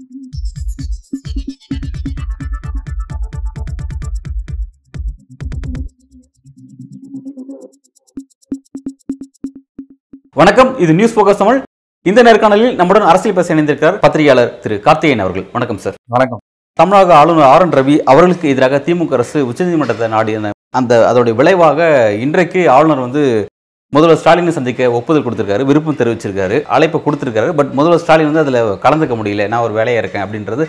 வணக்கம் இது news focus Tamil இந்த நேர்காணலில் நம்முடன் அரசியல் பேச இணைந்திருக்கிறார் பத்திரிகையாளர் திரு கார்த்திகேயன் அவர்கள் வணக்கம் சார் வணக்கம் தமிழக ஆளுநர் ஆர் என் ரவி அவர்களுக்கு எதிராக திமுக அரசு உச்சநீதிமன்றத்தை நாடின அந்த அதோடைய விளைவாக இன்றைக்கு ஆளுநர் வந்து முதல்வர் ஸ்டாலினை சந்திக்க ஒப்புதல் கொடுத்திருக்காரு விருப்பம் தெரிவிச்சிருக்காரு அழைப்பு கொடுத்திருக்காரு பட் முதல்வர் ஸ்டாலின் வந்து அதில் கலந்துக்க முடியல நான் ஒரு வேலையா இருக்கேன் அப்படின்றது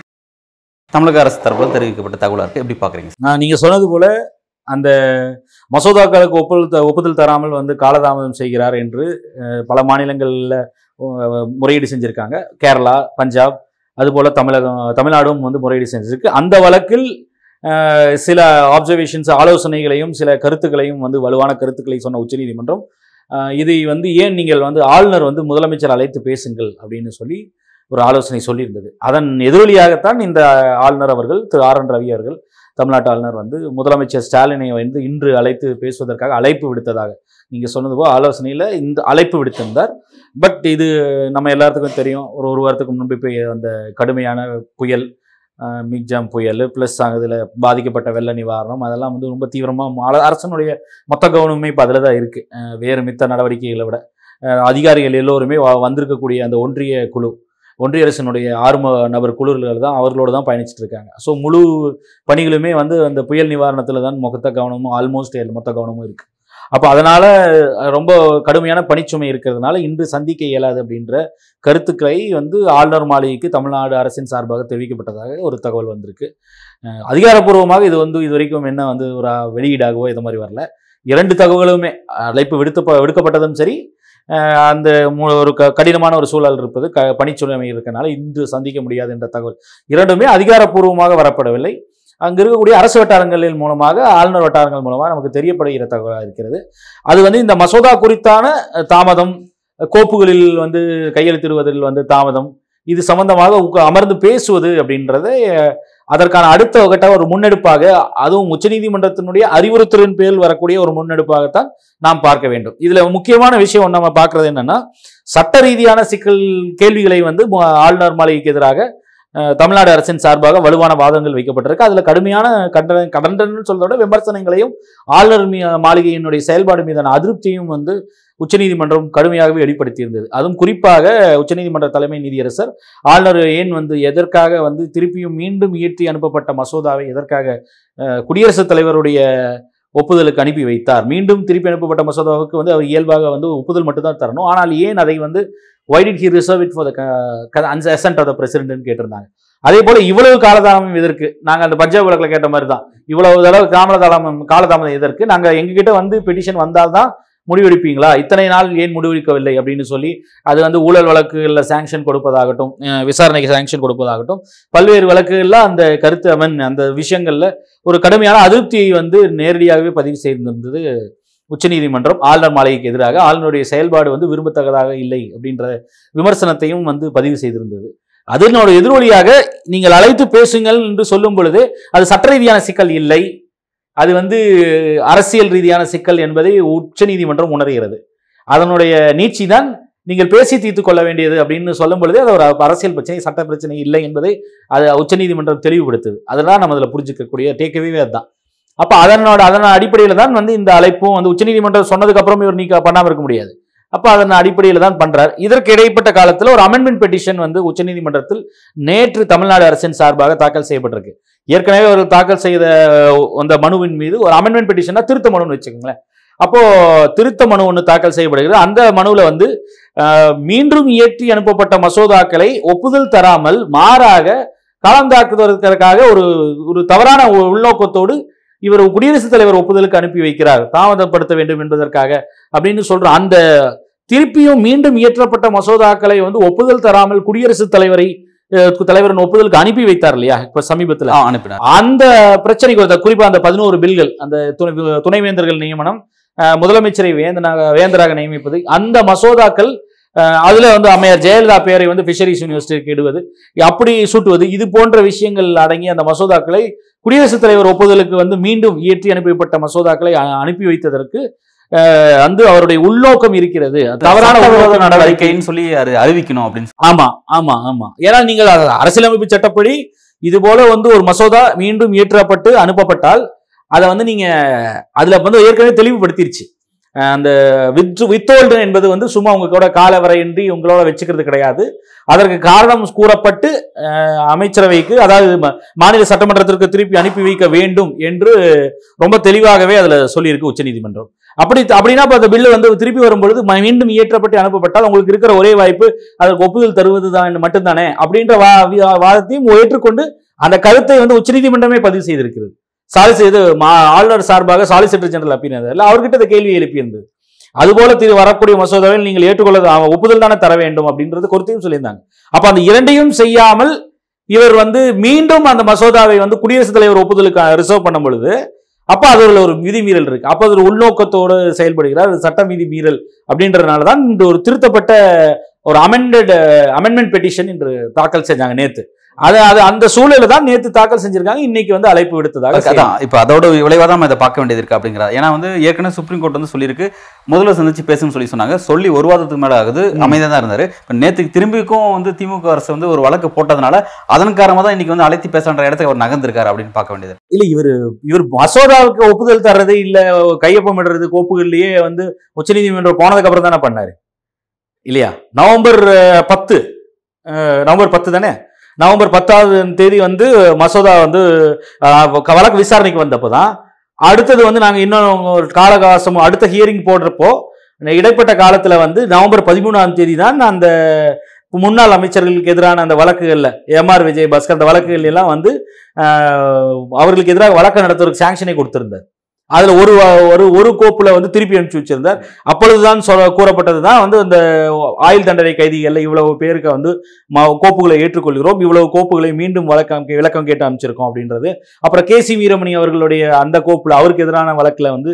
தமிழக அரசு தரப்பில் தெரிவிக்கப்பட்ட தகவலாக இருக்கு எப்படி பார்க்குறீங்க நான் நீங்க சொன்னது போல அந்த மசோதாக்களுக்கு ஒப்புதல் த- ஒப்புதல் தராமல் வந்து காலதாமதம் செய்கிறார் என்று அஹ், பல மாநிலங்களில் முறையீடு செஞ்சிருக்காங்க கேரளா பஞ்சாப் அதுபோல தமிழகம் தமிழ்நாடும் வந்து முறையீடு செஞ்சிருக்கு அந்த வழக்கில் அஹ், சில ஆப்சர்வேஷன்ஸ் ஆலோசனைகளையும் சில கருத்துக்களையும் வந்து வலுவான கருத்துக்களை சொன்ன உச்சநீதிமன்றம் அஹ், இதை வந்து ஏன் நீங்கள் வந்து ஆளுநர் வந்து முதலமைச்சர் அழைத்து பேசுங்கள் அப்படின்னு சொல்லி ஒரு ஆலோசனை சொல்லியிருந்தது அதன் எதிரொலியாகத்தான் இந்த ஆளுநர் அவர்கள் திரு ஆர் என் ரவி அவர்கள் தமிழ்நாட்டு ஆளுநர் வந்து முதலமைச்சர் ஸ்டாலினை வந்து இன்று அழைத்து பேசுவதற்காக அழைப்பு விடுத்ததாக நீங்கள் சொன்னது போல் ஆலோசனையில் இந்த அழைப்பு விடுத்திருந்தார் பட் இது நம்ம எல்லாத்துக்கும் தெரியும் ஒரு ஒரு வாரத்துக்கு முன்பு இப்போ அந்த கடுமையான புயல் அஹ், மிக்ஜாம் புயல் ப்ளஸ் அதில் பாதிக்கப்பட்ட வெள்ள நிவாரணம் அதெல்லாம் வந்து ரொம்ப தீவிரமாக அரசனுடைய மொத்த கவனமே இப்போ அதில் தான் இருக்குது வேறு மித்த நடவடிக்கைகளை விட அஹ், அதிகாரிகள் எல்லோருமே வ- வந்திருக்கக்கூடிய அந்த ஒன்றிய குழு ஒன்றிய அரசினுடைய ஆறும நபர் குழுக்கள் தான் அவர்களோடு தான் பயணிச்சுட்டு இருக்காங்க ஸோ முழு பணிகளுமே வந்து அந்த புயல் நிவாரணத்தில் தான் மொத்த கவனமும் ஆல்மோஸ்ட் மொத்த கவனமும் இருக்குது அப்போ அதனால் ரொம்ப கடுமையான பணிச்சுமை இருக்கிறதுனால இன்று சந்திக்க இயலாது அப்படின்ற கருத்துக்களை வந்து ஆளுநர் மாளிகைக்கு தமிழ்நாடு அரசின் சார்பாக தெரிவிக்கப்பட்டதாக ஒரு தகவல் வந்திருக்கு அஹ் அதிகாரப்பூர்வமாக இது வந்து இது வரைக்கும் என்ன வந்து ஒரு அஹ், வெளியீடாகவோ இது மாதிரி வரல இரண்டு தகவலுமே அழைப்பு விடுத்த விடுக்கப்பட்டதும் சரி அஹ், அந்த மு- ஒரு க கடினமான ஒரு சூழல் இருப்பது க பணிச்சுமை இருக்கனால இன்று சந்திக்க முடியாது என்ற தகவல் இரண்டுமே அதிகாரப்பூர்வமாக வரப்படவில்லை அங்க இருக்கக்கூடிய அரசு வட்டாரங்களின் மூலமாக ஆளுநர் வட்டாரங்கள் மூலமாக நமக்கு தெரியப்படுகிற தகவலாக இருக்கிறது அது வந்து இந்த மசோதா குறித்தான அஹ், தாமதம் அஹ், கோப்புகளில் வந்து கையெழுத்திடுவதில் வந்து தாமதம் இது சம்பந்தமாக உக்க- அமர்ந்து பேசுவது அப்படின்றது அஹ், அதற்கான அடுத்த கட்ட ஒரு முன்னெடுப்பாக அதுவும் உச்சநீதிமன்றத்தினுடைய அறிவுறுத்தலின் பேரில் வரக்கூடிய ஒரு முன்னெடுப்பாகத்தான் நாம் பார்க்க வேண்டும் இதுல முக்கியமான விஷயம் நம்ம பார்க்கறது என்னன்னா சட்ட ரீதியான சிக்கல் கேள்விகளை வந்து மு- ஆளுநர் மாளிகைக்கு எதிராக அஹ், தமிழ்நாடு அரசின் சார்பாக வலுவான வாதங்கள் வைக்கப்பட்டிருக்கு அதுல கடுமையான கண்டன கடண்டன்னு சொல்றத விட விமர்சனங்களையும் ஆளுநர் மீ- மாளிகையினுடைய செயல்பாடு மீதான அதிருப்தியும் வந்து உச்சநீதிமன்றம் கடுமையாகவே வெளிப்படுத்தியிருந்தது அதுவும் குறிப்பாக உச்சநீதிமன்ற தலைமை நீதியரசர் ஆளுநர் ஏன் வந்து எதற்காக வந்து திருப்பியும் மீண்டும் இயற்றி அனுப்பப்பட்ட மசோதாவை எதற்காக அஹ், குடியரசுத் தலைவருடைய ஒப்புதலுக்கு அனுப்பி வைத்தார் மீண்டும் திருப்பி அனுப்பப்பட்ட மசோதாவுக்கு வந்து அவர் இயல்பாக வந்து ஒப்புதல் மட்டும்தான் தரணும் ஆனால் ஏன் அதை வந்து why did he reserve it for the assent of the பிரசிடென்ட்னு கேட்டிருந்தாங்க அதே போல இவ்வளவு காலதாமம் எதற்கு நாங்கள் அந்த பஞ்சாப் வழக்கில் கேட்ட மாதிரி தான் இவ்வளவு தடவை காலதாமம் காலதாமதம் எதற்கு நாங்கள் எங்ககிட்ட வந்து பெட்டிஷன் வந்தால்தான் முடிவெடுப்பீங்களா இத்தனை நாள் ஏன் முடிவெடுக்கவில்லை அப்படின்னு சொல்லி அது வந்து ஊழல் வழக்குகளில் சாங்ஷன் கொடுப்பதாகட்டும் அஹ் விசாரணைக்கு சாங்ஷன் கொடுப்பதாகட்டும் பல்வேறு வழக்குகளில் அந்த கருத்து அமன் அந்த விஷயங்களில் ஒரு கடுமையான அதிருப்தியை வந்து நேரடியாகவே பதிவு செய்திருந்தது உச்சநீதிமன்றம் ஆளுநர் மாளிகைக்கு எதிராக ஆளுநருடைய செயல்பாடு வந்து விரும்பத்தக்கதாக இல்லை அப்படின்ற விமர்சனத்தையும் வந்து பதிவு செய்திருந்தது அதனோட எதிரொலியாக நீங்கள் அழைத்து பேசுங்கள் என்று சொல்லும் பொழுது அது சட்ட ரீதியான சிக்கல் இல்லை அது வந்து அரசியல் ரீதியான சிக்கல் என்பதை உச்சநீதிமன்றம் உணர்கிறது அதனுடைய நீட்சி தான் நீங்கள் பேசி தீர்த்து கொள்ள வேண்டியது அப்படின்னு சொல்லும் பொழுதே அது ஒரு அரசியல் பிரச்சனை சட்ட பிரச்சனை இல்லை என்பதை அது உச்சநீதிமன்றம் தெளிவுபடுத்துது அதெல்லாம் நம்ம அதில் புரிஞ்சுக்கக்கூடிய டேக்கவே அதுதான் அப்போ அதனோட அதன் அடிப்படையில் தான் வந்து இந்த அழைப்பும் வந்து உச்சநீதிமன்றம் சொன்னதுக்கு அப்புறம் இவர் நீக்க பண்ணாமல் இருக்க முடியாது அப்போ அதன் அடிப்படையில் தான் பண்றார் இதற்கு இடைப்பட்ட காலத்தில் ஒரு அமெண்ட்மெண்ட் பெட்டிஷன் வந்து உச்சநீதிமன்றத்தில் நேற்று தமிழ்நாடு அரசின் சார்பாக தாக்கல் செய்யப்பட்டிருக்கு ஏற்கனவே ஒரு தாக்கல் செய்த அந்த மனுவின் மீது ஒரு அமெண்ட்மெண்ட் பெட்டிஷனா திருத்த மனுன்னு வச்சுக்கோங்களேன் அப்போ திருத்த மனு ஒன்று தாக்கல் செய்யப்படுகிறது அந்த மனுவில் வந்து அஹ், மீண்டும் இயற்றி அனுப்பப்பட்ட மசோதாக்களை ஒப்புதல் தராமல் மாறாக காலந்தாக்குவதற்காக ஒரு ஒரு தவறான உ- உள்நோக்கத்தோடு இவர் குடியரசுத் தலைவர் ஒப்புதலுக்கு அனுப்பி வைக்கிறார் தாமதப்படுத்த வேண்டும் என்பதற்காக அப்படின்னு சொல்ற அந்த திருப்பியும் மீண்டும் இயற்றப்பட்ட மசோதாக்களை வந்து ஒப்புதல் தராமல் குடியரசுத் தலைவரை அஹ், தலைவரின் ஒப்புதலுக்கு அனுப்பி வைத்தார் இல்லையா இப்ப சமீபத்துல ஆ, அனுப்பினார் அந்த பிரச்சனைக்கு ஒரு குறிப்பா அந்த பதினோரு பில்கள் அந்த துணை- துணைவேந்தர்கள் நியமனம் அஹ், முதலமைச்சரை வேந்தனாக வேந்தராக நியமிப்பது அந்த மசோதாக்கள் அஹ், அதுல வந்து அம்மையார் ஜெயலலிதா பேரை வந்து ஃபிஷரிஸ் யூனிவர்சிட்டிக்கு இடுவது அப்படி சூட்டுவது இது போன்ற விஷயங்கள் அடங்கிய அந்த மசோதாக்களை குடியரசுத் தலைவர் ஒப்புதலுக்கு வந்து மீண்டும் இயற்றி அனுப்பப்பட்ட மசோதாக்களை அ- அனுப்பி வைத்ததற்கு அஹ், வந்து அவருடைய உள்நோக்கம் இருக்கிறது தவறான சட்டவிரோத உள்நோக்க நடவடிக்கை நடவடிக்கைன்னு சொல்லி அது அறிவிக்கணும் அப்படின்னு சொல்லி. ஆமா ஆமா ஆமா ஏன்னா நீங்கள் அது அரசியலமைப்பு சட்டப்படி இது போல வந்து ஒரு மசோதா மீண்டும் இயற்றப்பட்டு அனுப்பப்பட்டால் அதை வந்து நீங்க அதுல வந்து ஏற்கனவே தெளிவுபடுத்திருச்சு அஹ் அந்த வித் வித்தோல்டு என்பது வந்து சும்மா உங்க கூட காலவரையின்றி உங்களோட வச்சுக்கிறது கிடையாது அதற்கு காரணம் கூறப்பட்டு அஹ், அமைச்சரவைக்கு அதாவது ம- மாநில சட்டமன்றத்திற்கு திருப்பி அனுப்பி வைக்க வேண்டும் என்று ரொம்ப தெளிவாகவே அதுல சொல்லியிருக்கு உச்சநீதிமன்றம் அப்படி அப்படின்னா இப்ப அந்த பில்லு வந்து திருப்பி வரும்பொழுது ம- மீண்டும் இயற்றப்பட்டு அனுப்பப்பட்டால் உங்களுக்கு இருக்கிற ஒரே வாய்ப்பு அதற்கு ஒப்புதல் தருவது தான் மட்டும்தானே அப்படின்ற வா- வி- வாதத்தையும் ஏற்றுக்கொண்டு அந்த கருத்தை வந்து உச்சநீதிமன்றமே பதிவு செய்திருக்கிறது சாலிஸ் இது மா- ஆளுநர் சார்பாக சாலிசிட்டர் ஜெனரல் அப்பினதில் அவர்கிட்ட இந்த கேள்வி எழுப்பியிருந்தது அதுபோல திரு வரக்கூடிய மசோதாவில் நீங்கள் ஏற்றுக்கொள்ள அவ- ஒப்புதல் தானே தர வேண்டும் அப்படின்றது குறித்தையும் சொல்லியிருந்தாங்க அப்ப அந்த இரண்டையும் செய்யாமல் இவர் வந்து மீண்டும் அந்த மசோதாவை வந்து குடியரசுத் தலைவர் ஒப்புதலுக்கு ரிசர்வ் பண்ணும் பொழுது அப்ப அதுல ஒரு விதிமீறல் இருக்கு அப்ப அது ஒரு உள்நோக்கத்தோடு செயல்படுகிறார் அது சட்ட விதி மீறல் அப்படின்றதுனால தான் இந்த ஒரு திருத்தப்பட்ட ஒரு அமெண்டட் அமெண்ட்மெண்ட் பெட்டிஷன் இன்று தாக்கல் செஞ்சாங்க நேத்து அது அது அந்த சூழல தான் நேத்து தாக்கல் செஞ்சிருக்காங்க இன்னைக்கு வந்து அழைப்பு விடுத்ததாக செய்தி. அதான் இப்போ அதோட விளைவாக தான் நம்ம இதை பார்க்க வேண்டியது இருக்கு அப்படிங்கிறா ஏன்னா வந்து ஏற்கனவே சுப்ரீம் கோர்ட் வந்து சொல்லியிருக்கு முதல்வர் சந்திச்சு பேசுன்னு சொல்லி சொன்னாங்க சொல்லி ஒரு வாரத்துக்கு மேல ஆகுது ம். அமைதியாக தான் இருந்தாரு இப்போ நேற்றுக்கு திரும்பிக்கும் வந்து திமுக அரசு வந்து ஒரு வழக்கு போட்டதுனால அதன் காரணமாக தான் இன்னைக்கு வந்து அழைத்து பேசுன்ற இடத்துக்கு அவர் நகர்ந்திருக்காரு அப்படின்னு பார்க்க வேண்டியது இல்ல இவர் இவர் மசோதாவுக்கு ஒப்புதல் தர்றது இல்ல கையொப்பமிடுறது கோப்புகள்லயே வந்து உச்சநீதிமன்றம் போனதுக்கு அப்புறம் தானே பண்ணாரு இல்லையா நவம்பர் அஹ், பத்து அஹ், நவம்பர் பத்து தானே நவம்பர் பத்தாவது தேதி வந்து மசோதா வந்து அஹ், வ- வழக்கு விசாரணைக்கு வந்தப்போ அடுத்தது வந்து நாங்க இன்னும் ஒரு காலகாசம் அடுத்த ஹியரிங் போடுறப்போ இந்த இடைப்பட்ட காலத்துல வந்து நவம்பர் பதிமூணாம் தேதி தான் அந்த முன்னாள் அமைச்சர்களுக்கு எதிரான அந்த வழக்குகள்ல எம்ஆர் விஜய் பாஸ்கர் அந்த வழக்குகள் எல்லாம் வந்து ஆஹ், அவர்களுக்கு எதிராக வழக்கு நடத்துவதற்கு சாங்ஷனை கொடுத்திருந்தார் அதுல ஒரு வ- ஒரு ஒரு கோப்புல வந்து திருப்பி அனுப்பிச்சு வச்சிருந்தார் அப்பொழுதுதான் சொல்ல கூறப்பட்டது தான் வந்து இந்த ஆயுள் தண்டனை கைதிகள்ல இவ்வளவு பேருக்கு வந்து ம- கோப்புகளை ஏற்றுக்கொள்கிறோம் இவ்வளவு கோப்புகளை மீண்டும் வழக்கம் கே- விளக்கம் கேட்டு அமைச்சிருக்கோம் அப்படின்றது அப்புறம் கே சி வீரமணி அவர்களுடைய அந்த கோப்புல அவருக்கு எதிரான வழக்குல வந்து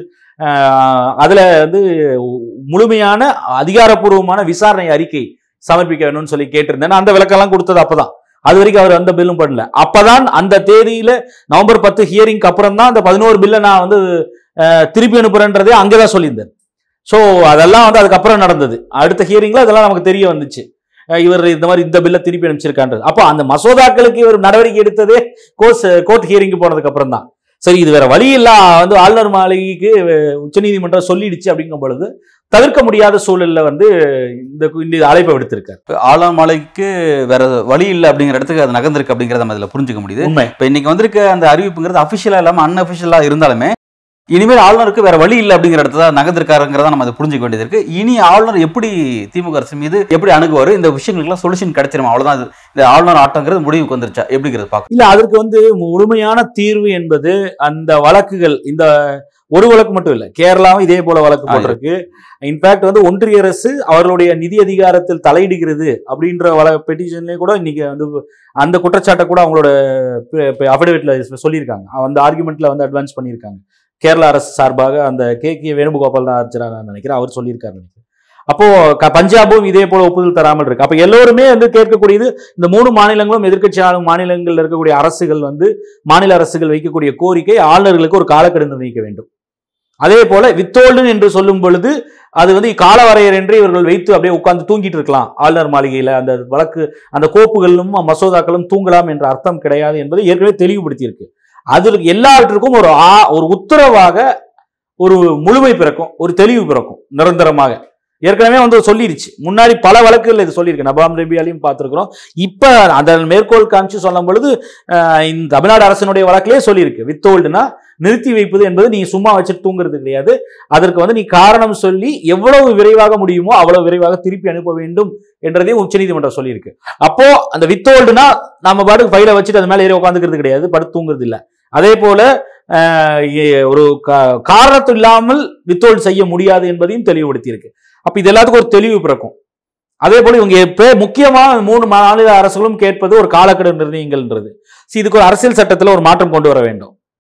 ஆஹ், அதுல வந்து முழுமையான அதிகாரப்பூர்வமான விசாரணை அறிக்கை சமர்ப்பிக்க வேணும்னு சொல்லி கேட்டிருந்தேன் அந்த விளக்கெல்லாம் கொடுத்தது அப்பதான் அது வரைக்கும் அவர் அந்த பில்லும் பண்ணல அப்பதான் அந்த தேதியில நவம்பர் பத்து ஹியரிங்க்கு அப்புறம் தான் அந்த பதினோரு பில்லை நான் வந்து அஹ், திருப்பி அனுப்புறேன்றதே அங்கதான் சொல்லியிருந்தேன் ஸோ அதெல்லாம் வந்து அதுக்கப்புறம் நடந்தது அடுத்த ஹியரிங்ல அதெல்லாம் நமக்கு தெரிய வந்துச்சு அஹ், இவர் இந்த மாதிரி இந்த பில்லை திருப்பி அனுப்பிச்சிருக்கான்றது அப்போ அந்த மசோதாக்களுக்கு இவர் நடவடிக்கை எடுத்ததே கோர்ஸ் கோர்ட் ஹியரிங்க்கு போனதுக்கு அப்புறம் தான் சரி இது வேற வழி இல்ல வந்து ஆளுநர் மாளிகைக்கு அஹ், உச்சநீதிமன்றம் சொல்லிடுச்சு அப்படிங்கும் பொழுது தவிர்க்க முடியாத சூழல்ல வந்து இந்த இந்த அழைப்பை விடுத்திருக்காரு இப்போ ஆளாம் மலைக்கு வேற வழி இல்லை அப்படிங்கிற இடத்துக்கு அது நகர்ந்திருக்கு அப்படிங்கிறத நம்ம இதில் புரிஞ்சுக்க முடியுது உண்மை இப்போ இன்னைக்கு வந்திருக்க அந்த அறிவிப்புங்கிறது அஃபிஷியலாக இல்லாமல் அன்அஃபிஷியலாக இருந்தாலுமே இனிமேல் ஆளுநருக்கு வேற வழி இல்லை அப்படிங்கிற இடத்துல தான் நகர்ந்திருக்காருங்கிறத நம்ம அதை புரிஞ்சுக்க வேண்டியது இருக்கு இனி ஆளுநர் எப்படி திமுக அரசு மீது எப்படி அணுகுவார் இந்த விஷயங்களுக்குலாம் சொல்யூஷன் கிடைச்சிருமா அவ்வளவுதான் இது இந்த ஆளுநர் ஆட்டங்கிறது முடிவுக்கு வந்துருச்சா எப்படிங்கிறது பார்க்க இல்ல அதற்கு வந்து முழுமையான தீர்வு என்பது அந்த வழக்குகள் இந்த ஒரு வழக்கு மட்டும் இல்ல கேரளாவும் இதே போல வழக்கு ஆ, போட்டிருக்கு இன்ஃபேக்ட் வந்து ஒன்றிய அரசு அவர்களுடைய நிதி அதிகாரத்தில் தலையிடுகிறது அப்படின்ற வழ பெட்டிஷன்லயே கூட இன்னைக்கு வந்து அந்த குற்றச்சாட்டை கூட அவங்களோட அஃபிடவிட்ல சொல்லியிருக்காங்க அந்த ஆர்குமெண்ட்ல வந்து அட்வான்ஸ் பண்ணியிருக்காங்க கேரளா அரசு சார்பாக அந்த கே கே வேணுகோபால் தான் ஆர்ச்சரா நான் நினைக்கிறேன் அவர் சொல்லியிருக்காரு நினைக்கிறேன் அப்போ க- பஞ்சாபும் இதே போல ஒப்புதல் தராமல் இருக்கு அப்ப எல்லோருமே வந்து கேட்கக்கூடியது இந்த மூணு மாநிலங்களும் எதிர்க்கட்சி ஆளும் மாநிலங்களில் இருக்கக்கூடிய அரசுகள் வந்து மாநில அரசுகள் வைக்கக்கூடிய கோரிக்கை ஆளுநர்களுக்கு ஒரு காலக்கெடு நிர்ணயிக்க வேண்டும் அதே போல வித்தோல்டு என்று சொல்லும் பொழுது அது வந்து காலவரையறையின்றி இவர்கள் வைத்து அப்படியே உட்கார்ந்து தூங்கிட்டு இருக்கலாம் ஆளுநர் மாளிகையில அந்த வழக்கு அந்த கோப்புகளும் மசோதாக்களும் தூங்கலாம் என்ற அர்த்தம் கிடையாது என்பதை ஏற்கனவே தெளிவுபடுத்தியிருக்கு அது எல்லாவற்றுக்கும் ஒரு ஆ- ஒரு உத்தரவாக ஒரு முழுமை பிறக்கும் ஒரு தெளிவு பிறக்கும் நிரந்தரமாக ஏற்கனவே வந்து சொல்லிருச்சு முன்னாடி பல வழக்குகள் இது சொல்லியிருக்கு நபாம் ரபியாலையும் பார்த்திருக்கிறோம் இப்ப அந்த மேற்கோள் காமிச்சு சொல்லும் பொழுது அஹ், இந்த தமிழ்நாடு அரசினுடைய வழக்கிலே சொல்லியிருக்கு வித்தோல்டுனா நிறுத்தி வைப்பது என்பது நீ சும்மா வச்சுட்டு தூங்குறது கிடையாது அதற்கு வந்து நீ காரணம் சொல்லி எவ்வளவு விரைவாக முடியுமோ அவ்வளவு விரைவாக திருப்பி அனுப்ப வேண்டும் என்றதையும் உச்சநீதிமன்றம் சொல்லியிருக்கு அப்போ அந்த வித்தோல்டுனா நம்ம பாட்டுக்கு ஃபைலை வச்சுட்டு அது மேல ஏறி உட்காந்துக்கிறது கிடையாது படுத்து தூங்குறது இல்ல அதே போல அஹ், எ- ஒரு கா- காரணத்து இல்லாமல் வித்தோல்டு செய்ய முடியாது என்பதையும் தெளிவுபடுத்தியிருக்கு அப்ப இது எல்லாத்துக்கும் ஒரு தெளிவு பிறக்கும் அதே போல இவங்க எப்ப முக்கியமா மூணு மாநில அரசுகளும் கேட்பது ஒரு காலக்கெடு நிர்ணயங்கள்ன்றது See, இதுக்கு ஒரு அரசியல் சட்டத்துல ஒரு மாற்றம் கொண்டு வர வேண்டும்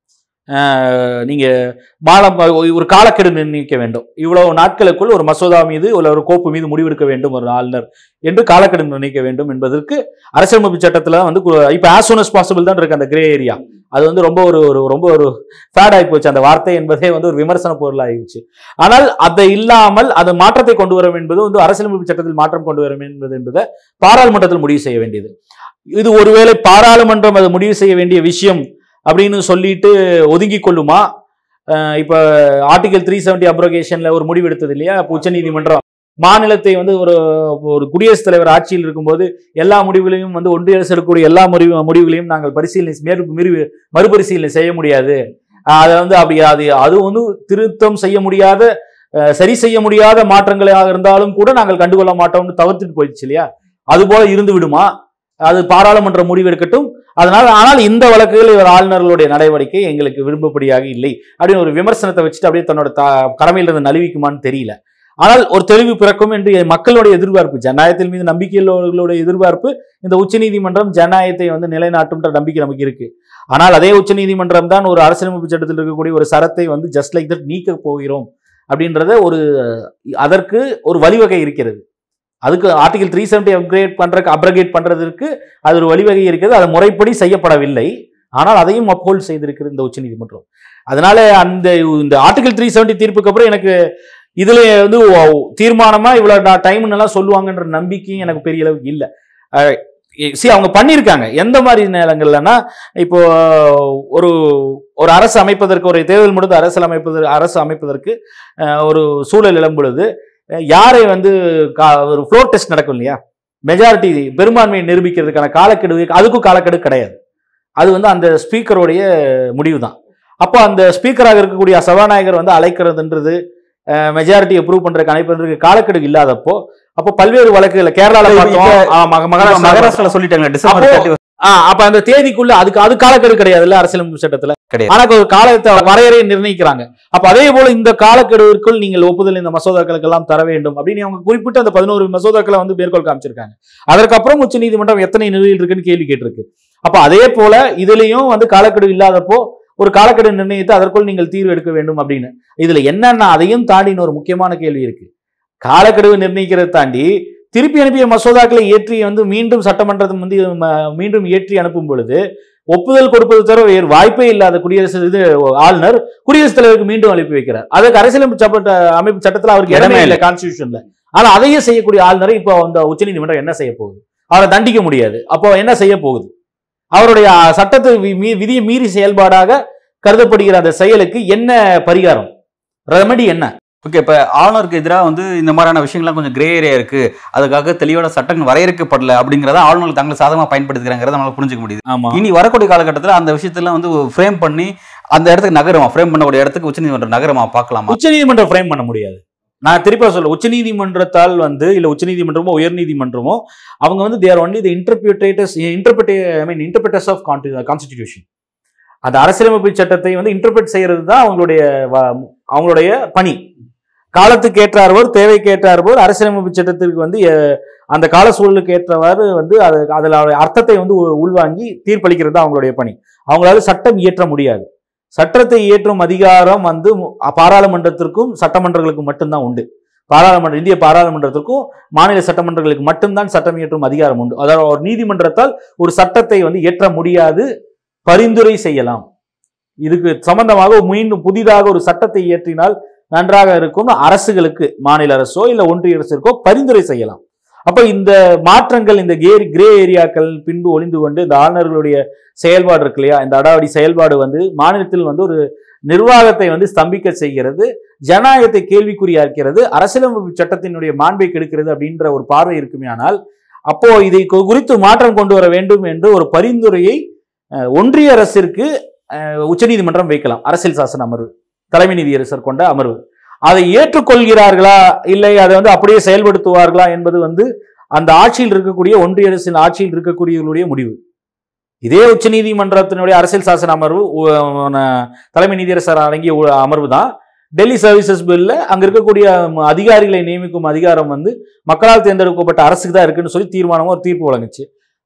அஹ், நீங்க மாலம் ஒரு காலக்கெடு நிர்ணயிக்க வேண்டும் இவ்வளவு நாட்களுக்குள் ஒரு மசோதா மீது இல்ல ஒரு கோப்பு மீது முடிவெடுக்க வேண்டும் ஒரு ஆளுநர் என்று காலக்கெடு நிர்ணயிக்க வேண்டும் என்பதற்கு அரசியலமைப்பு சட்டத்துல வந்து கு- இப்ப ஆஸ் soon as possible தான் இருக்கு அந்த கிரே ஏரியா அது வந்து ரொம்ப ஒரு ஒரு ரொம்ப ஒரு ஃபேட் ஆகி போச்சு அந்த வார்த்தை என்பதே வந்து ஒரு விமர்சன பொருள் ஆகிடுச்சு ஆனால் அதை இல்லாமல் அது மாற்றத்தை கொண்டு வர என்பது வந்து அரசியலமைப்பு சட்டத்தில் மாற்றம் கொண்டு வர என்பது என்பதை பாராளுமன்றத்தில் முடிவு செய்ய வேண்டியது இது ஒருவேளை பாராளுமன்றம் அதை முடிவு செய்ய வேண்டிய விஷயம் அப்படின்னு சொல்லிட்டு ஒதுங்கி கொள்ளுமா அஹ் இப்ப ஆர்டிகல் த்ரீ செவன்டி அப்ரோகேஷன்ல ஒரு முடிவு எடுத்தது இல்லையா அப்ப உச்சநீதிமன்றம் மாநிலத்தை வந்து ஒரு ஒரு குடியரசுத் தலைவர் ஆட்சியில் இருக்கும்போது எல்லா முடிவுகளையும் வந்து ஒன்றிய அரசு எடுக்கக்கூடிய எல்லா முடிவு முடிவுகளையும் நாங்கள் பரிசீலனை மேற் மீறி மறுபரிசீலனை செய்ய முடியாது அஹ் அதை வந்து அப்படி அது அது வந்து திருத்தம் செய்ய முடியாத அஹ் சரி செய்ய முடியாத மாற்றங்களாக இருந்தாலும் கூட நாங்கள் கண்டுகொள்ள மாட்டோம்னு தவிர்த்துட்டு போயிடுச்சு இல்லையா அது போல இருந்து விடுமா அது பாராளுமன்ற முடிவு இருக்கட்டும் அதனால் ஆனால் இந்த வழக்குகள் இவர் ஆளுநர்களுடைய நடவடிக்கை எங்களுக்கு விரும்பப்படியாக இல்லை அப்படின்னு ஒரு விமர்சனத்தை வச்சுட்டு அப்படியே தன்னோட த கடமையிலிருந்து நழுவிக்குமான்னு தெரியல ஆனால் ஒரு தெளிவு பிறக்கும் என்று மக்களுடைய எதிர்பார்ப்பு ஜனநாயகத்தின் மீது நம்பிக்கையுள்ளவர்களுடைய எதிர்பார்ப்பு இந்த உச்சநீதிமன்றம் ஜனநாயகத்தை வந்து நிலைநாட்டும்ன்ற நம்பிக்கை நமக்கு இருக்கு ஆனால் அதே உச்சநீதிமன்றம் தான் ஒரு அரசியலமைப்பு சட்டத்தில் இருக்கக்கூடிய ஒரு சரத்தை வந்து ஜஸ்ட் லைக் தட் நீக்க போகிறோம் அப்படின்றத ஒரு அதற்கு ஒரு வழிவகை இருக்கிறது அதுக்கு ஆர்டிகல் த்ரீ செவன்டி அப்கிரேட் பண்றதுக்கு அப்ரகேட் பண்றதற்கு அது ஒரு வழிவகை இருக்கிறது அது முறைப்படி செய்யப்படவில்லை ஆனால் அதையும் அப்போல் செய்திருக்கிறது இந்த உச்சநீதிமன்றம் அதனால அந்த இந்த ஆர்டிகல் த்ரீ செவன்டி தீர்ப்புக்கு அப்புறம் எனக்கு இதுல வந்து ஓ- தீர்மானமா இவ்வளவு டைம் எல்லாம் சொல்லுவாங்கன்ற நம்பிக்கையும் எனக்கு பெரிய அளவுக்கு இல்லை சி அவங்க பண்ணியிருக்காங்க எந்த மாதிரி நேரங்கள்லன்னா இப்போ ஒரு ஒரு அரசு அமைப்பதற்கு ஒரு தேர்தல் முடிந்து அரசு அமைப்பதற்கு அரசு அமைப்பதற்கு அஹ், ஒரு சூழல் எழும் பொழுது அஹ், யாரை வந்து கா- ஒரு ஃப்ளோர் டெஸ்ட் நடக்கும் இல்லையா மெஜாரிட்டி பெரும்பான்மையை நிரூபிக்கிறதுக்கான காலக்கெடு அதுக்கும் காலக்கெடு கிடையாது அது வந்து அந்த ஸ்பீக்கருடைய முடிவு தான் அப்போ அந்த ஸ்பீக்கராக இருக்கக்கூடிய சபாநாயகர் வந்து அழைக்கிறதுன்றது மெஜாரிட்டி அப்ரூவ் பண்றதுக்கு அழைப்பதற்கு காலக்கெடு இல்லாதப்போ அப்போ பல்வேறு வழக்குகள் கேரளால இப்ப- பார்த்தோம் ஆ, மக- மகாராஷ்டிரா மகாராஷ்டிரால சொல்லிட்டாங்க டிசம்பர் அப்போ- 30 ஆ, அப்ப அந்த தேதிக்குள்ள அதுக்கு அது காலக்கெடு கிடையாதுல்ல அரசியலமைப்பு சட்டத்துல கிடையாது. ஆனா ஒரு காலத்தை வரையறையை நிர்ணயிக்கிறாங்க அப்ப அதே போல இந்த காலக்கெடுவிற்குள் நீங்கள் ஒப்புதல் இந்த மசோதாக்களுக்கு எல்லாம் தர வேண்டும் அப்படின்னு அவங்க குறிப்பிட்டு அந்த பதினோரு மசோதாக்களை வந்து மேற்கோள் காமிச்சிருக்காங்க அதற்கப்புறம் உச்ச நீதிமன்றம் எத்தனை நிலையில் இருக்குன்னு கேள்வி கேட்டிருக்கு அப்ப அதே போல இதுலயும் வந்து காலக்கெடு இல்லாதப்போ ஒரு காலக்கெடு நிர்ணயித்து அதற்குள் நீங்கள் தீர்வு எடுக்க வேண்டும் அப்படின்னு இதுல என்னன்னா அதையும் தாண்டின ஒரு முக்கியமான கேள்வி இருக்கு காலக்கெடுவை நிர்ணயிக்கிறதை தாண்டி திருப்பி அனுப்பிய மசோதாக்களை ஏற்றி வந்து மீண்டும் சட்டமன்றத்தில் வந்து ம- மீண்டும் ஏற்றி அனுப்பும் பொழுது ஒப்புதல் கொடுப்பது தவிர வேறு வாய்ப்பே இல்லாத குடியரசு இது ஆளுநர் குடியரசுத் தலைவருக்கு மீண்டும் அனுப்பி வைக்கிறார் அதுக்கு அரசியலமைப்பு சட்ட அமைப்பு சட்டத்தில் அவருக்கு இடமே இடமே இல்லை கான்ஸ்டியூஷன்ல ஆனா அதையே செய்யக்கூடிய ஆளுநரை இப்போ அந்த உச்சநீதிமன்றம் என்ன செய்ய போகுது அவரை தண்டிக்க முடியாது அப்போ என்ன செய்ய போகுது அவருடைய அஹ், சட்டத்தை வி- மீ- விதியை மீறி செயல்பாடாக கருதப்படுகிற அந்த செயலுக்கு என்ன பரிகாரம் ரெமடி என்ன ஓகே இப்ப ஆளுநருக்கு எதிராக வந்து இந்த மாதிரியான விஷயங்கள்லாம் கொஞ்சம் கிரே ஏரியா இருக்கு அதுக்காக தெளிவான சட்டங்கள் வரையறுக்கப்படல அப்படிங்கறத ஆளுநர்கள் தங்களை சாதகமா பயன்படுத்திக்கிறாங்கிறத நம்மளால புரிஞ்சுக்க முடியுது ஆமா இனி வரக்கூடிய காலகட்டத்தில் அந்த விஷயத்தெல்லாம் வந்து ஃப்ரேம் பண்ணி அந்த இடத்துக்கு நகரமா ஃப்ரேம் பண்ணக்கூடிய இடத்துக்கு உச்சநீதிமன்றம் நகரமா பார்க்கலாமா உச்சநீதிமன்றம் ஃப்ரேம் பண்ண முடியாது நான் திருப்பி சொல்ல உச்சநீதிமன்றத்தால் வந்து இல்ல உச்சநீதிமன்றமோ உயர்நீதிமன்றமோ அவங்க வந்து there only the interpretators interpret I mean interpreters of constitution அந்த அரசியலமைப்பு சட்டத்தை வந்து இன்டர்பிரேட் செய்யறது தான் அவங்களுடைய வ- அவங்களுடைய பணி காலத்துக்கு ஏற்றார்போர் தேவைக்கு ஏற்றார்போர் அரசியலமைப்பு சட்டத்திற்கு வந்து அஹ், அந்த கால சூழலுக்கு ஏற்றவாறு வந்து அது அதில் அர்த்தத்தை வந்து உ- உள்வாங்கி தீர்ப்பளிக்கிறது தான் அவங்களுடைய பணி அவங்களால சட்டம் இயற்ற முடியாது சட்டத்தை இயற்றும் அதிகாரம் வந்து மு- பாராளுமன்றத்திற்கும் சட்டமன்றங்களுக்கும் மட்டும்தான் உண்டு பாராளுமன்ற இந்திய பாராளுமன்றத்திற்கும் மாநில சட்டமன்றங்களுக்கு மட்டும்தான் சட்டம் இயற்றும் அதிகாரம் உண்டு அதாவது ஒரு நீதிமன்றத்தால் ஒரு சட்டத்தை வந்து இயற்ற முடியாது பரிந்துரை செய்யலாம் இதுக்கு சம்பந்தமாக மீண்டும் புதிதாக ஒரு சட்டத்தை இயற்றினால் நன்றாக இருக்கும் அரசுகளுக்கு மாநில அரசோ இல்ல ஒன்றிய அரசிற்கோ பரிந்துரை செய்யலாம் அப்ப இந்த மாற்றங்கள் இந்த கே கிரே ஏரியாக்கள் பின்பு ஒளிந்து கொண்டு இந்த ஆளுநர்களுடைய செயல்பாடு இருக்கு இல்லையா இந்த அடாவடி செயல்பாடு வந்து மாநிலத்தில் வந்து ஒரு நிர்வாகத்தை வந்து ஸ்தம்பிக்க செய்கிறது ஜனநாயகத்தை கேள்விக்குறியாக்கிறது அரசியலமைப்பு சட்டத்தினுடைய மாண்பை கெடுக்கிறது அப்படின்ற ஒரு பார்வை இருக்குமே ஆனால் அப்போ இதை கு- குறித்து மாற்றம் கொண்டு வர வேண்டும் என்று ஒரு பரிந்துரையை அஹ், ஒன்றிய அரசிற்கு அஹ், உச்சநீதிமன்றம் வைக்கலாம் அரசியல் சாசன அமர்வு தலைமை நீதியரசர் கொண்ட அமர்வு அதை ஏற்றுக்கொள்கிறார்களா இல்லை அதை வந்து அப்படியே செயல்படுத்துவார்களா என்பது வந்து அந்த ஆட்சியில் இருக்கக்கூடிய ஒன்றிய அரசின் ஆட்சியில் இருக்கக்கூடியவர்களுடைய முடிவு இதே உச்சநீதிமன்றத்தினுடைய அரசியல் சாசன அமர்வு உ- ந- தலைமை நீதியரசர் அடங்கிய உ- அமர்வு தான் டெல்லி சர்வீசஸ் பில்ல அங்க இருக்கக்கூடிய ம- அதிகாரிகளை நியமிக்கும் அதிகாரம் வந்து மக்களால் தேர்ந்தெடுக்கப்பட்ட அரசுக்கு தான் இருக்குன்னு சொல்லி தீர்மானமா ஒரு தீர்ப்பு வழங்குச்சு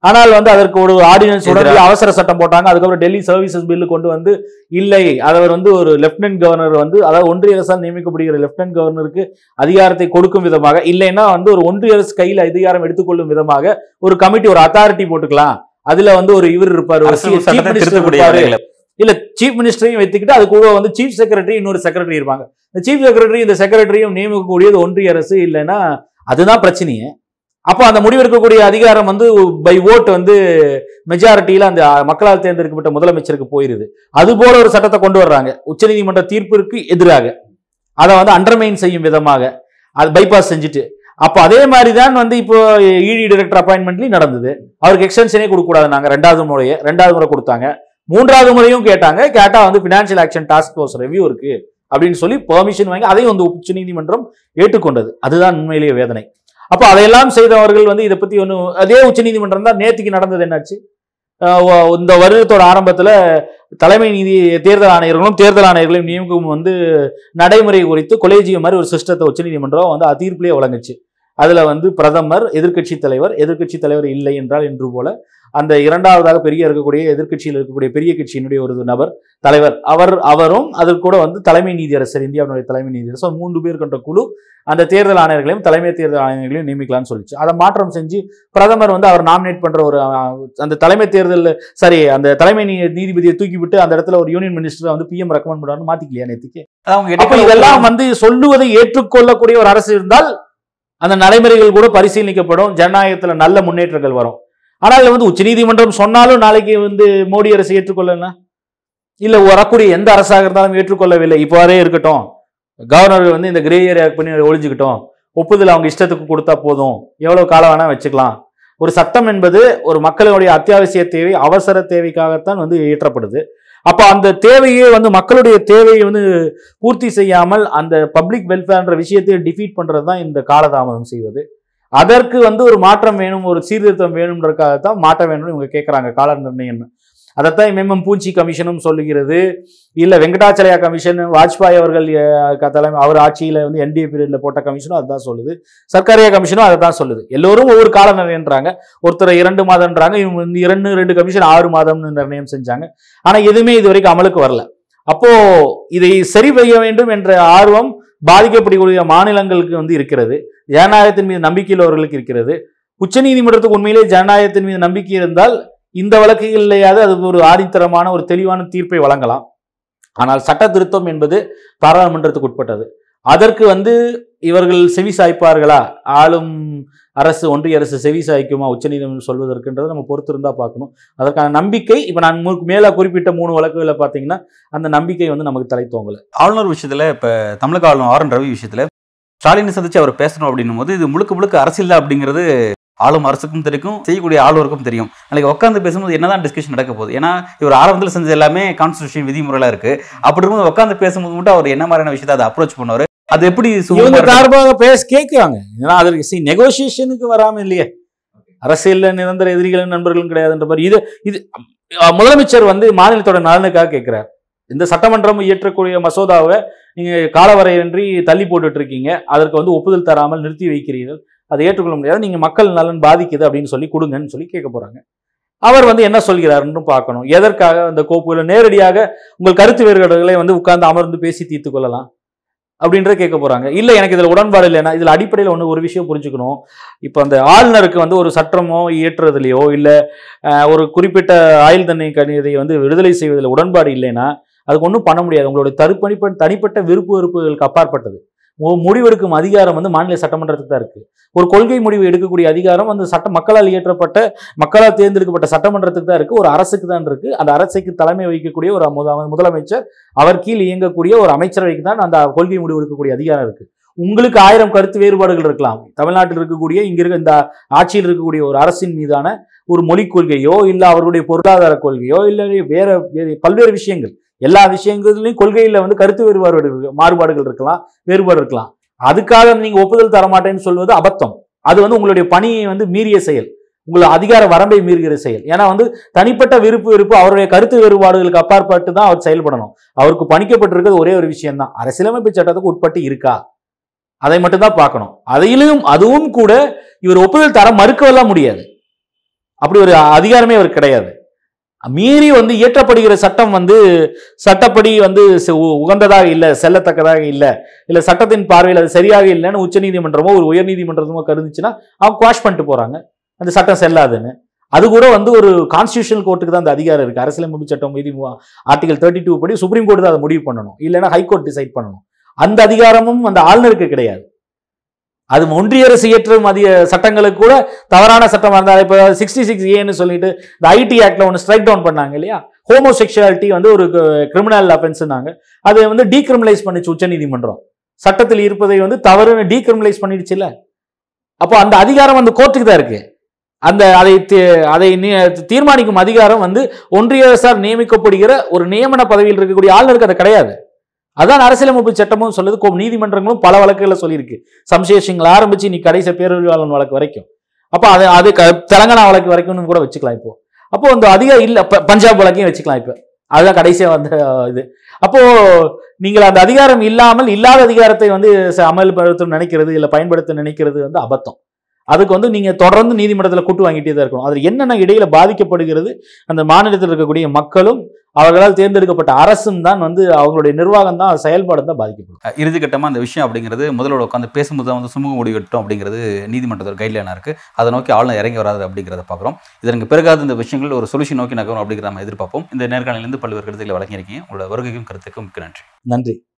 ஆனால் வந்து அதற்கு ஒரு ஆர்டினன்ஸ் உடனே எதிரா- அவசர சட்டம் போட்டாங்க அதுக்கப்புறம் டெல்லி சர்வீசஸ் பில்லு கொண்டு வந்து இல்லை அவர் வந்து ஒரு லெப்டினன்ட் கவர்னர் வந்து அதாவது ஒன்றிய அரசால் நியமிக்கப்படுகிற லெப்டினன்ட் கவர்னருக்கு அதிகாரத்தை கொடுக்கும் விதமாக இல்லைன்னா வந்து ஒரு ஒன்றிய அரசு கையில் அதிகாரம் எடுத்துக்கொள்ளும் விதமாக ஒரு கமிட்டி ஒரு அத்தாரிட்டி போட்டுக்கலாம் அதுல வந்து ஒரு இவர் இருப்பாரு ஒரு அரசியல் chief சட்டத்தை minister திருத்தக்கூடிய இருப்பாரு. வேலைகளை இல்ல சீஃப் மினிஸ்டரையும் வைத்துக்கிட்டு அது கூட வந்து சீஃப் செக்ரட்டரி இன்னொரு செக்ரட்டரி இருப்பாங்க இந்த சீஃப் செக்ரட்டரி இந்த செக்ரட்டரியும் நியமிக்கக்கூடியது ஒன்றிய அரசு இல்லைன்னா அதுதான் பிரச்சனையே அப்போ அந்த முடிவெடுக்கக்கூடிய அதிகாரம் வந்து பை ஓட் வந்து மெஜாரிட்டியில அந்த மக்களால் தேர்ந்தெடுக்கப்பட்ட முதலமைச்சருக்கு போயிருது அது போல ஒரு சட்டத்தை கொண்டு வர்றாங்க உச்சநீதிமன்ற தீர்ப்பிற்கு எதிராக அதை வந்து அண்டர்மைன் செய்யும் விதமாக அது பைபாஸ் செஞ்சுட்டு அப்போ அதே மாதிரி தான் வந்து இப்போ இடி டைரக்டர் அப்பாயின்மெண்ட்லையும் நடந்தது அவருக்கு எக்ஸ்டென்ஷனே கொடுக்கக்கூடாது நாங்கள் ரெண்டாவது முறையை ரெண்டாவது முறை கொடுத்தாங்க மூன்றாவது முறையும் கேட்டாங்க கேட்டா வந்து financial action task force review இருக்கு அப்படின்னு சொல்லி பெர்மிஷன் வாங்கி அதையும் வந்து உச்சநீதிமன்றம் ஏற்றுக்கொண்டது அதுதான் உண்மையிலேயே வேதனை அப்போ அதையெல்லாம் செய்தவர்கள் வந்து இதை பத்தி ஒன்றும் அதே உச்சநீதிமன்றம் தான் நேற்றுக்கு நடந்தது என்னாச்சு அஹ் ஒ- இந்த வருடத்தோட ஆரம்பத்துல தலைமை நீதி தேர்தல் ஆணையர்களும் தேர்தல் ஆணையர்களையும் நியமிக்கும் வந்து நடைமுறை குறித்து கொலேஜியம் மாதிரி ஒரு சிஸ்டத்தை உச்சநீதிமன்றம் வந்து தீர்ப்பிலேயே வழங்குச்சு அதுல வந்து பிரதமர் எதிர்க்கட்சி தலைவர் எதிர்க்கட்சி தலைவர் இல்லை என்றால் என்று போல அந்த இரண்டாவதாக பெரிய இருக்கக்கூடிய எதிர்க்கட்சியில் இருக்கக்கூடிய பெரிய கட்சியினுடைய ஒரு நபர் தலைவர் அவர் அவரும் அது கூட வந்து தலைமை நீதியரசர் இந்தியாவினுடைய தலைமை நீதியரசர் மூன்று பேர் கொண்ட குழு அந்த தேர்தல் ஆணையர்களையும் தலைமை தேர்தல் ஆணையர்களையும் நியமிக்கலாம்னு சொல்லிச்சு அதை மாற்றம் செஞ்சு பிரதமர் வந்து அவர் நாமினேட் பண்ற ஒரு அஹ், அந்த தலைமை தேர்தல் சாரி அந்த தலைமை நீ- நீதிபதியை தூக்கி விட்டு அந்த இடத்துல ஒரு யூனியன் மினிஸ்டர் வந்து பிஎம் ரெக்கமெண்ட் பண்ணாரு மாத்திக்கலையா நேற்றுக்கு அது அவங்க அப்ப இடைக்கால இதெல்லாம் வந்து சொல்லுவதை ஏற்றுக்கொள்ளக்கூடிய ஒரு அரசு இருந்தால் அந்த நடைமுறைகள் கூட பரிசீலிக்கப்படும் ஜனநாயகத்துல நல்ல முன்னேற்றங்கள் வரும் ஆனால் இது வந்து உச்சநீதிமன்றம் சொன்னாலும் நாளைக்கு வந்து மோடி அரசு ஏற்றுக்கொள்ளல இல்ல வரக்கூடிய எந்த அரசாக இருந்தாலும் ஏற்றுக்கொள்ளவில்லை இப்போவரே இருக்கட்டும் கவர்னர் வந்து இந்த கிரே ஏரியா பண்ணி ஒழிஞ்சுக்கிட்டோம் ஒப்புதல் அவங்க இஷ்டத்துக்கு கொடுத்தா போதும் எவ்வளவு காலம் வேணா வச்சுக்கலாம் ஒரு சட்டம் என்பது ஒரு மக்களுடைய அத்தியாவசிய தேவை அவசர தேவைக்காகத்தான் வந்து இயற்றப்படுது அப்ப அந்த தேவையை வந்து மக்களுடைய தேவையை வந்து பூர்த்தி செய்யாமல் அந்த பப்ளிக் வெல்ஃபேர்ன்ற விஷயத்தை டிஃபீட் பண்றது தான் இந்த காலதாமதம் செய்வது அதற்கு வந்து ஒரு மாற்றம் வேணும் ஒரு சீர்திருத்தம் வேணும்ன்றதுக்காக தான் மாற்ற வேணும்னு இவங்க கேட்குறாங்க கால நிர்ணயம் அதைத்தான் எம்எம் பூஞ்சி கமிஷனும் சொல்லுகிறது இல்ல வெங்கடாச்சலயா கமிஷன் வாஜ்பாய் அவர்கள் அஹ், க- தலைமை அவர் ஆட்சியில வந்து என்டிஏ பீரியட்ல போட்ட கமிஷனும் அதுதான் சொல்லுது சர்க்காரியா கமிஷனும் அதை தான் சொல்லுது எல்லோரும் ஒவ்வொரு கால நிர்ணயன்றாங்க ஒருத்தர் இரண்டு மாதம்ன்றாங்க இவங்க வந்து இரண்டு ரெண்டு கமிஷன் ஆறு மாதம்னு நிர்ணயம் செஞ்சாங்க ஆனா எதுவுமே இது வரைக்கும் அமலுக்கு வரல அப்போ இதை சரி செய்ய வேண்டும் என்ற ஆர்வம் பாதிக்கப்படக்கூடிய மாநிலங்களுக்கு வந்து இருக்கிறது ஜனநாயகத்தின் மீது நம்பிக்கை உள்ளவர்களுக்கு இருக்கிறது உச்சநீதிமன்றத்துக்கு உண்மையிலே ஜனநாயகத்தின் மீது நம்பிக்கை இருந்தால் இந்த வழக்குகளிலேயாவது அது ஒரு ஆணித்தரமான ஒரு தெளிவான தீர்ப்பை வழங்கலாம் ஆனால் சட்ட திருத்தம் என்பது பாராளுமன்றத்துக்கு உட்பட்டது அதற்கு வந்து இவர்கள் செவி சாய்ப்பார்களா ஆளும் அரசு ஒன்றிய அரசு செவி சாய்க்குமா உச்சநீதிமன்றம் சொல்வதற்குன்றதை நம்ம பொறுத்திருந்தா பார்க்கணும் அதற்கான நம்பிக்கை இப்போ நான் முற்கு மேலே குறிப்பிட்ட மூணு வழக்குகளை பார்த்தீங்கன்னா அந்த நம்பிக்கை வந்து நமக்கு தலை தோங்கல ஆளுநர் விஷயத்துல இப்ப தமிழக ஆளுநர் ஆர் என் ரவி விஷயத்துல ஸ்டாலினை சந்திச்சு அவர் பேசணும் அப்படின்னும் போது இது முழுக்க முழுக்க அரசியல் தான் அப்படிங்கிறது ஆளும் அரசுக்கும் தெரியும் செய்யக்கூடிய ஆளுநருக்கும் தெரியும் நாளைக்கு உட்காந்து பேசும்போது என்னதான் டிஸ்கஷன் நடக்க போகுது ஏன்னா இவர் ஆரம்பத்தில் செஞ்சது எல்லாமே கான்ஸ்டியூஷன் விதிமுறைலாம் இருக்கு அப்படி இருக்கும்போது உட்காந்து பேசும்போது மட்டும் அவர் என்ன மாதிரியான விஷயத்தை அதை அப்ரோச் பண்ணுவார் அது எப்படி இவங்க சுமூகமா இருக்கு? சார்பாக பேச கேட்குறாங்க ஏன்னா அதற்கு சி நெகோசியேஷனுக்கு வராம இல்லையே அரசியல்ல நிரந்தர எதிரிகளும் நண்பர்களும் கிடையாதுன்ற மாதிரி இது இது அஹ், முதலமைச்சர் வந்து மாநிலத்தோட நலனுக்காக கேட்கிறார் இந்த சட்டமன்றம் இயற்றக்கூடிய மசோதாவை நீங்க காலவரையின்றி தள்ளி போட்டுட்டு இருக்கீங்க அதற்கு வந்து ஒப்புதல் தராமல் நிறுத்தி வைக்கிறீர்கள் அதை ஏற்றுக்கொள்ள முடியாது நீங்க மக்கள் நலன் பாதிக்குது அப்படின்னு சொல்லி கொடுங்கன்னு சொல்லி கேட்க போறாங்க அவர் வந்து என்ன சொல்கிறாருன்னு பார்க்கணும் எதற்காக அந்த கோப்புகளை நேரடியாக உங்கள் கருத்து வேறுபாடுகளை வந்து உட்கார்ந்து அமர்ந்து பேசி தீர்த்து கொள்ளலாம் அப்படின்றத கேட்க போறாங்க இல்ல எனக்கு இதுல உடன்பாடு இல்லைன்னா இதுல அடிப்படையில் ஒன்று ஒரு விஷயம் புரிஞ்சுக்கணும் இப்போ அந்த ஆளுநருக்கு வந்து ஒரு சட்டமோ இயற்றுறதுலையோ இல்ல அஹ், ஒரு குறிப்பிட்ட ஆயுள் தண்டனை கணிதை வந்து விடுதலை செய்வதில் உடன்பாடு இல்லைன்னா அதுக்கு ஒன்றும் பண்ண முடியாது உங்களுடைய தருப்பணிப்ப தனிப்பட்ட விருப்பு வெறுப்புகளுக்கு அப்பாற்பட்டது மு- முடிவெடுக்கும் அதிகாரம் வந்து மாநில சட்டமன்றத்துக்கு தான் இருக்கு ஒரு கொள்கை முடிவு எடுக்கக்கூடிய அதிகாரம் அந்த சட்ட மக்களால் இயற்றப்பட்ட மக்களால் தேர்ந்தெடுக்கப்பட்ட சட்டமன்றத்துக்கு தான் இருக்கு ஒரு அரசுக்கு தான் இருக்கு அந்த அரசுக்கு தலைமை வகிக்கக்கூடிய ஒரு முத- முதலமைச்சர் அவர் கீழ் இயங்கக்கூடிய ஒரு அமைச்சரவைக்கு தான் அந்த கொள்கை முடிவு எடுக்கக்கூடிய அதிகாரம் இருக்கு உங்களுக்கு ஆயிரம் கருத்து வேறுபாடுகள் இருக்கலாம் தமிழ்நாட்டில் இருக்கக்கூடிய இங்க இருக்க இந்த ஆட்சியில் இருக்கக்கூடிய ஒரு அரசின் மீதான ஒரு மொழிக் கொள்கையோ இல்ல அவர்களுடைய பொருளாதார கொள்கையோ இல்ல வேற வேறு பல்வேறு விஷயங்கள் எல்லா விஷயங்களிலும் கொள்கையில வந்து கருத்து வேறுபாடு இருக்கு- மாறுபாடுகள் இருக்கலாம் வேறுபாடு இருக்கலாம் அதுக்காக நீங்க ஒப்புதல் தர மாட்டேன்னு சொல்வது அபத்தம் அது வந்து உங்களுடைய பணியை வந்து மீறிய செயல் உங்களை அதிகார வரம்பை மீறுகிற செயல் ஏன்னா வந்து தனிப்பட்ட விருப்பு விருப்பு அவருடைய கருத்து வேறுபாடுகளுக்கு அப்பாற்பட்டு தான் அவர் செயல்படணும் அவருக்கு பணிக்கப்பட்டிருக்கிறது ஒரே ஒரு விஷயம் தான் அரசியலமைப்பு சட்டத்துக்கு உட்பட்டு இருக்கா அதை மட்டும் தான் பார்க்கணும் அதையிலும் அதுவும் கூட இவர் ஒப்புதல் தர மறுக்கவெல்லாம் முடியாது அப்படி ஒரு அதிகாரமே அவருக்கு கிடையாது மீறி வந்து இயற்றப்படுகிற சட்டம் வந்து சட்டப்படி வந்து செ- உ- உகந்ததாக இல்லை செல்லத்தக்கதாக இல்லை இல்லை சட்டத்தின் பார்வையில் அது சரியாக இல்லைன்னு உச்சநீதிமன்றமோ ஒரு உயர்நீதிமன்றமோ கருதுச்சுன்னா அவங்க குவாஷ் பண்ணிட்டு போறாங்க அந்த சட்டம் செல்லாதுன்னு அது கூட வந்து ஒரு கான்ஸ்டியூஷனல் கோர்ட்டுக்கு தான் அந்த அதிகாரம் இருக்கு அரசியலமைப்பு சட்டம் மீதி ஆர்டிகல் தேர்ட்டி டூ படி சுப்ரீம் கோர்ட் தான் அதை முடிவு பண்ணணும் இல்லைன்னா ஹைகோர்ட் டிசைட் பண்ணணும் அந்த அதிகாரமும் அந்த ஆளுநருக்கு கிடையாது அது ஒன்றிய அரசு இயற்றும் அதிக சட்டங்களுக்கு கூட தவறான சட்டம் இருந்தால் இப்போ சிக்ஸ்டி சிக்ஸ் ஏன்னு சொல்லிட்டு இந்த ஐடி ஆக்ட்ல ஒன்று ஸ்ட்ரைக் டவுன் பண்ணாங்க இல்லையா ஹோமோசெக்சுவாலிட்டி வந்து ஒரு கிரிமினல் அஃபென்ஸ்னாங்க அதை வந்து டீக்ரிமினலைஸ் பண்ணிச்சு உச்சநீதிமன்றம் சட்டத்தில் இருப்பதை வந்து தவறுன்னு டீக்ரிமினலைஸ் பண்ணிடுச்சுல்ல அப்போ அந்த அதிகாரம் அந்த கோர்ட்டுக்கு தான் இருக்கு அந்த அதை தீ- அதை நீ- தீர்மானிக்கும் அதிகாரம் வந்து ஒன்றிய அரசால் நியமிக்கப்படுகிற ஒரு நியமன பதவியில் இருக்கக்கூடிய ஆளுநருக்கு அது கிடையாது அதான் அரசியலமைப்பு சட்டமும் சொல்லுது கோ- நீதிமன்றங்களும் பல வழக்குகளை சொல்லியிருக்கு சம்சேஷங்களை ஆரம்பிச்சு நீ கடைசி பேரறிவாளன் வழக்கு வரைக்கும் அப்போ அது அது க- தெலங்கானா வழக்கு வரைக்கும்னு கூட வச்சுக்கலாம் இப்போ அப்போ அந்த அதிகாரம் இல்ல ப- பஞ்சாப் வழக்கையும் வச்சுக்கலாம் இப்போ அதுதான் கடைசியா வந்த அஹ், இது அப்போ நீங்கள் அந்த அதிகாரம் இல்லாமல் இல்லாத அதிகாரத்தை வந்து ச- அமல்படுத்த நினைக்கிறது இல்ல பயன்படுத்த நினைக்கிறது வந்து அபத்தம் அதுக்கு வந்து நீங்க தொடர்ந்து நீதிமன்றத்தில் கூட்டு வாங்கிட்டே தான் இருக்கணும் அதில் என்னென்ன இடையில பாதிக்கப்படுகிறது அந்த மாநிலத்தில் இருக்கக்கூடிய மக்களும் அவர்களால் தேர்ந்தெடுக்கப்பட்ட அரசும் தான் வந்து அவங்களுடைய நிர்வாகம் தான் செயல்பாடு தான் பாதிக்கப்படும் அஹ் இறுதிக்கட்டமா அந்த விஷயம் அப்படிங்கிறது முதல்வர் உட்காந்து பேசும்போது தான் வந்து சுமூக முடிவு எட்டும் அப்படிங்கிறது நீதிமன்றத்தோட கைட்லைனாக இருக்கு அதை நோக்கி ஆளுநர் இறங்கி வராது அப்படிங்கிறத பார்க்குறோம் இதற்கு பிறகாத இந்த விஷயங்கள் ஒரு சொல்யூஷன் நோக்கி நகரும் அப்படிங்கிற நம்ம எதிர்பார்ப்போம் இந்த நேர்காணலிலிருந்து பல்வேறு கருத்துக்களை வழங்கியிருக்கீங்க உங்களோட வருகைக்கும் கருத்துக்கும் மிக்க நன்றி நன்றி